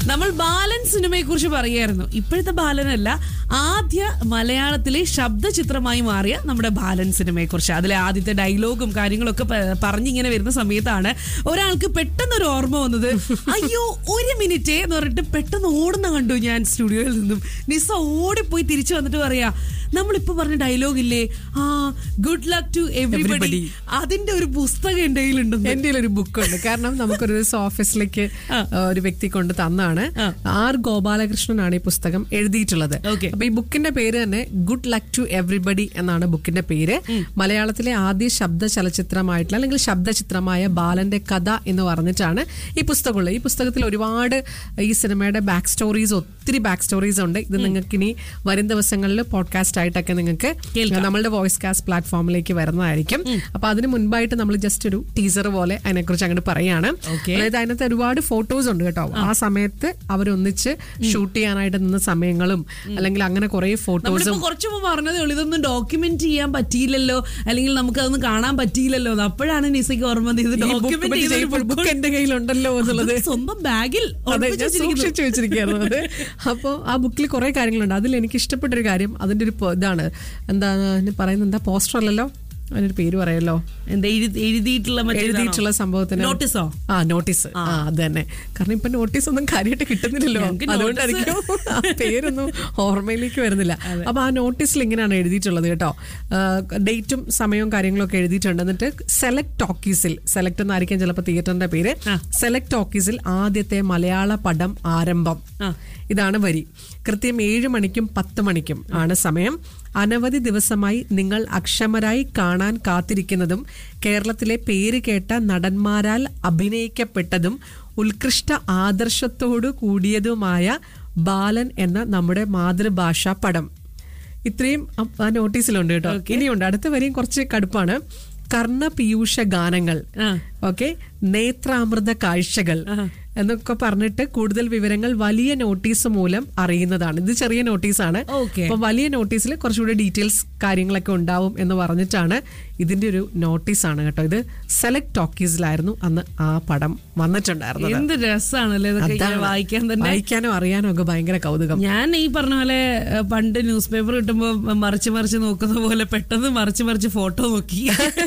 നമ്മൾ ബാലൻ സിനിമയെ കുറിച്ച് പറയായിരുന്നു ഇപ്പോഴത്തെ ബാലനല്ല ആദ്യ മലയാളത്തിലെ ശബ്ദചിത്രമായി മാറിയ നമ്മുടെ ബാലൻ സിനിമയെ കുറിച്ച് അതിലെ ആദ്യത്തെ ഡയലോഗും കാര്യങ്ങളൊക്കെ പ- പറഞ്ഞിങ്ങനെ വരുന്ന സമയത്താണ് ഒരാൾക്ക് പെട്ടെന്ന് ഒരു ഓർമ്മ വന്നത് അയ്യോ ഒരു മിനിറ്റ് എന്ന് പറഞ്ഞിട്ട് പെട്ടെന്ന് ഓടുന്ന കണ്ടു ഞാൻ സ്റ്റുഡിയോയിൽ നിന്നും നിസ ഓടിപ്പോയി തിരിച്ചു വന്നിട്ട് പറയാ നമ്മളിപ്പോ പറഞ്ഞ ഡയലോഗ് ഇല്ലേ ആ good luck to everybody Everybody. അതിന്റെ ഒരു പുസ്തകം എന്റെ കയ്യിലുണ്ടെന്ന് എന്റെ ഒരു ബുക്കുണ്ട് കാരണം നമുക്കൊരു ദിവസം ഓഫീസിലേക്ക് ആ. ആ, ഒരു വ്യക്തി കൊണ്ട് തന്നാണ് ആ. ആർ ഗോപാലകൃഷ്ണനാണ് ഈ പുസ്തകം എഴുതിയിട്ടുള്ളത് Okay. അപ്പൊ ഈ ബുക്കിന്റെ പേര് തന്നെ ഗുഡ് ലക്ക് ടു എവറിബഡി എന്നാണ് ബുക്കിന്റെ പേര് മലയാളത്തിലെ ആദ്യ ശബ്ദ ചലച്ചിത്രമായിട്ടുള്ള അല്ലെങ്കിൽ ശബ്ദചിത്രമായ ബാലന്റെ കഥ എന്ന് പറഞ്ഞിട്ടാണ് ഈ പുസ്തകമുള്ളത് ഈ പുസ്തകത്തിൽ ഒരുപാട് ഈ സിനിമയുടെ ബാക്ക് സ്റ്റോറീസ് ഒത്തിരി ബാക്ക് സ്റ്റോറീസ് ഉണ്ട് ഇത് നിങ്ങൾക്ക് ഇനി വരും ദിവസങ്ങളിൽ പോഡ്കാസ്റ്റ് ആയിട്ടൊക്കെ നിങ്ങൾക്ക് കേൾക്കാം. നമ്മളുടെ വോയിസ് കാസ്റ്റ് പ്ലാറ്റ്ഫോമിലേക്ക് വരുന്നതായിരിക്കും അപ്പൊ അതിന് മുൻപായിട്ട് നമ്മൾ ജസ്റ്റ് ഒരു ടീസർ പോലെ അതിനെക്കുറിച്ച് അങ്ങോട്ട് പറയാണ് Okay. അതായത് അതിനകത്ത് ഒരുപാട് ഫോട്ടോസ് ഉണ്ട് കേട്ടോ ആ സമയത്ത് അവരൊന്നിച്ച് ഷൂട്ട് ചെയ്യാനായിട്ട് നിന്ന സമയങ്ങളും അല്ലെങ്കിൽ അങ്ങനെ കുറെ ഫോട്ടോസും നമ്മളിപ്പോ കുറച്ചു മുമ്പ് പറഞ്ഞതേ ഉള്ളൂ ഇതൊന്നും ഡോക്യുമെന്റ് ചെയ്യാൻ പറ്റിയില്ലല്ലോ അല്ലെങ്കിൽ നമുക്ക് അതൊന്നും കാണാൻ പറ്റിയില്ലല്ലോ എന്ന്. അപ്പോഴാണ് നിസയ്ക്ക് ഓർമ്മ വന്നത് ഇത് ഡോക്യുമെന്റ് ചെയ്ത ബുക്ക് എന്റെ കയ്യിലുണ്ടല്ലോ എന്നുള്ളത് സ്വന്തം ബാഗിൽ അതെ ഞാൻ സൂക്ഷിച്ചു വെച്ചിരിക്കുകയായിരുന്നു അത് അപ്പോൾ ആ ബുക്കിൽ കുറെ കാര്യങ്ങളുണ്ട് അതിൽ എനിക്ക് ഇഷ്ടപ്പെട്ട ഒരു കാര്യം അതിന്റെ ഒരു പ- ഇതാണ് എന്താ അതിന് പറയുന്നത് എന്താ പോസ്റ്റർ അല്ലല്ലോ അതിനൊരു പേര് പറയല്ലോ എന്താ എഴുതി- എഴുതിയിട്ടുള്ള മറ്റേ ഇതാണോ? എഴുതിയിട്ടുള്ള സംഭവത്തിന് നോട്ടീസോ ആ നോട്ടീസ് ആ അത് തന്നെ കാരണം ഇപ്പൊ നോട്ടീസ് ഒന്നും കാര്യമായിട്ട് കിട്ടുന്നില്ലല്ലോ ഞങ്ങക്ക് അതുകൊണ്ടായിരിക്കും ആ പേരൊന്നും ഓർമ്മയിലേക്ക് വരുന്നില്ല അപ്പൊ ആ നോട്ടീസിൽ ഇങ്ങനെയാണ് എഴുതിയിട്ടുള്ളത് കേട്ടോ ഡേറ്റും സമയവും കാര്യങ്ങളും ഒക്കെ എഴുതിയിട്ടുണ്ട് എന്നിട്ട് സെലക്ട് ടോക്കീസിൽ സെലക്ട് എന്നായിരിക്കും ചിലപ്പോൾ തിയേറ്ററിന്റെ പേര് ആ. സെലക്ട് ടോക്കീസിൽ ആദ്യത്തെ മലയാള പടം ആരംഭം ആ. ഇതാണ് വരി കൃത്യം ഏഴ് മണിക്കും പത്ത് മണിക്കും ആണ് സമയം അനവധി ദിവസമായി നിങ്ങൾ അക്ഷമരായി കാണാൻ കാത്തിരിക്കുന്നതും കേരളത്തിലെ പേര് കേട്ട നടന്മാരാൽ അഭിനയിക്കപ്പെട്ടതും ഉത്കൃഷ്ട ആദർശത്തോടു കൂടിയതുമായ ബാലൻ എന്ന നമ്മുടെ മാതൃഭാഷാ പടം ഇത്രയും ആ- ആ നോട്ടീസിലുണ്ട് കേട്ടോ ഇനിയുണ്ട് അടുത്ത വരെയും കുറച്ച് കടുപ്പാണ് കർണപീയൂഷ ഗാനങ്ങൾ ആ. ഓക്കെ നേത്രാമൃത കാഴ്ചകൾ എന്നൊക്കെ പറഞ്ഞിട്ട് കൂടുതൽ വിവരങ്ങൾ വലിയ നോട്ടീസ് മൂലം അറിയുന്നതാണ് ഇത് ചെറിയ നോട്ടീസാണ് Okay. അപ്പൊ വലിയ നോട്ടീസിൽ കുറച്ചുകൂടി ഡീറ്റെയിൽസ് കാര്യങ്ങളൊക്കെ ഉണ്ടാവും എന്ന് പറഞ്ഞിട്ടാണ് ഇതിന്റെ ഒരു നോട്ടീസാണ് കേട്ടോ ഇത് സെലക്ട് ടോക്കീസിലായിരുന്നു അന്ന് ആ പടം വന്നിട്ടുണ്ടായിരുന്നത് എന്ത് രസമാണല്ലേ ഇതൊക്കെ ഇങ്ങനെ അതാണ്. വായിക്കാൻ തന്നെ വായിക്കാനോ അറിയാനോ ഒക്കെ ഭയങ്കര കൗതുകം ഞാൻ ഈ പറഞ്ഞ പോലെ ഏഹ്, പണ്ട് ന്യൂസ് പേപ്പർ കിട്ടുമ്പോ മറിച്ച് മറിച്ച് നോക്കുന്ന പോലെ പെട്ടെന്ന് മറിച്ച് മറിച്ച് ഫോട്ടോ നോക്കി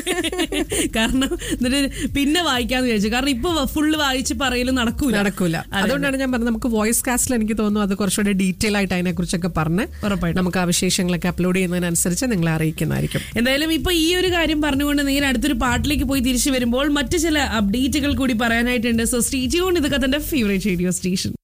കാരണം എന്നിട്ട് പിന്നെ വായിക്കാന്ന് വിചാരിച്ചു കാരണം ഇപ്പൊ ഫുള്ള് വായിച്ച് പറയലും നടക്കൂല നടക്കൂല അതുകൊണ്ടാണ് ഞാൻ പറഞ്ഞത് നമുക്ക് വോയിസ് കാസ്റ്റിൽ എനിക്ക് തോന്നുന്നു അത് കുറച്ചുകൂടെ ഡീറ്റെയിൽ ആയിട്ട് അതിനെ കുറിച്ചൊക്കെ പറഞ്ഞ് ഉറപ്പായിട്ടും. നമുക്ക് ആ വിശേഷങ്ങളൊക്കെ അപ്ലോഡ് ചെയ്യുന്നതിനനുസരിച്ച് നിങ്ങളെ അറിയിക്കുന്നതായിരിക്കും എന്തായാലും ഇപ്പൊ ഈ ഒരു കാര്യം പറഞ്ഞുകൊണ്ട് നേരെ അടുത്തൊരു പാട്ടിലേക്ക് പോയി തിരിച്ചു വരുമ്പോൾ മറ്റു ചില അപ്ഡേറ്റുകൾ കൂടി പറയാനായിട്ടുണ്ട് സോ സ്റ്റേജ് കൊണ്ട് ഇതൊക്കെ തന്റെ ഫേവറേറ്റ് റേഡിയോ സ്റ്റേഷൻ